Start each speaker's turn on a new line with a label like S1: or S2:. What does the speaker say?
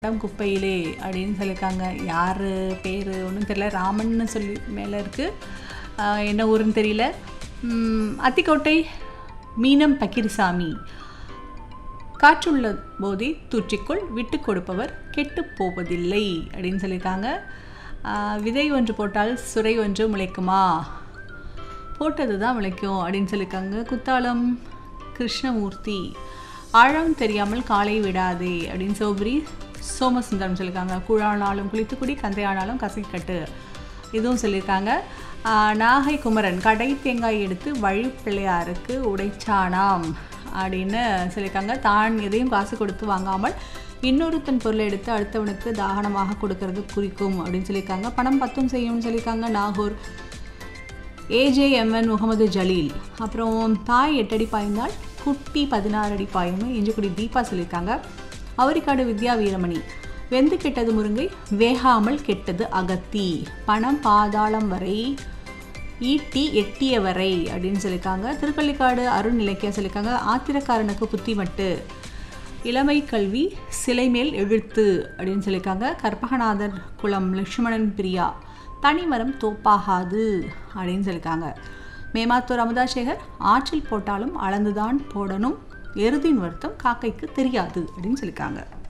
S1: இடம் குப்பையிலே அப்படின்னு சொல்லியிருக்காங்க யார் பேர் ஒன்றும் தெரியல ராமன்னு சொல்லி மேலே இருக்குது என்ன ஊருன்னு தெரியல ம், அத்திக்கோட்டை மீனம் பக்கிரிசாமி காற்றுள்ள போதே தூற்றிக்குள் விட்டு கொடுப்பவர் கெட்டு போவதில்லை அப்படின்னு சொல்லியிருக்காங்க ஆஹ், விதை ஒன்று போட்டால் சுரை ஒன்று முளைக்குமா போட்டது தான் முளைக்கும் அப்படின்னு சொல்லியிருக்காங்க குத்தாலம் கிருஷ்ணமூர்த்தி ஆழம் தெரியாமல் காலை விடாதே அப்படின்னு சோபரி சோமசுந்தரம் சொல்லியிருக்காங்க குழானாலும் குளித்துக்குடி கந்தையானாலும் கசைக்கட்டு இதுவும் சொல்லியிருக்காங்க ஆஹ், நாகை குமரன் கடை தேங்காய் எடுத்து வழி பிள்ளையாருக்கு உடைச்சானாம் அப்படின்னு சொல்லியிருக்காங்க தான் எதையும் காசு கொடுத்து வாங்காமல் இன்னொருத்தன் பொருளை எடுத்து அடுத்தவனுக்கு தாகனமாக கொடுக்கறது குறிக்கும் அப்படின்னு சொல்லியிருக்காங்க பணம் பத்தும் செய்யும்னு சொல்லியிருக்காங்க நாகூர் ஏஜேஎம்என் முகமது ஜலீல் அப்புறம் தாய் எட்டடி பாய்ந்தால் குட்டி பதினாறு அடி பாயும்னு இஞ்சிக்குடி தீபா சொல்லியிருக்காங்க அவரிக்காடு வித்யா வீரமணி வெந்து கெட்டது முருங்கை வேகாமல் கெட்டது அகத்தி பணம் பாதாளம் வரை ஈட்டி எட்டிய வரை அப்படின்னு சொல்லியிருக்காங்க திருக்கள்ளிக்காடு அருண் இலக்கியம் சொல்லியிருக்காங்க ஆத்திரக்காரனுக்கு புத்திமட்டு இளமை கல்வி சிலை மேல் எழுத்து அப்படின்னு சொல்லியிருக்காங்க கற்பகநாதர் குளம் லட்சுமணன் பிரியா தனிமரம் தோப்பாகாது அப்படின்னு சொல்லியிருக்காங்க மேமாத்தூர் அமுதாசேகர் ஆற்றில் போட்டாலும் அளந்துதான் போடணும் எருதின் வருத்தம் காக்கைக்கு தெரியாது அப்படின்னு சொல்லியிருக்காங்க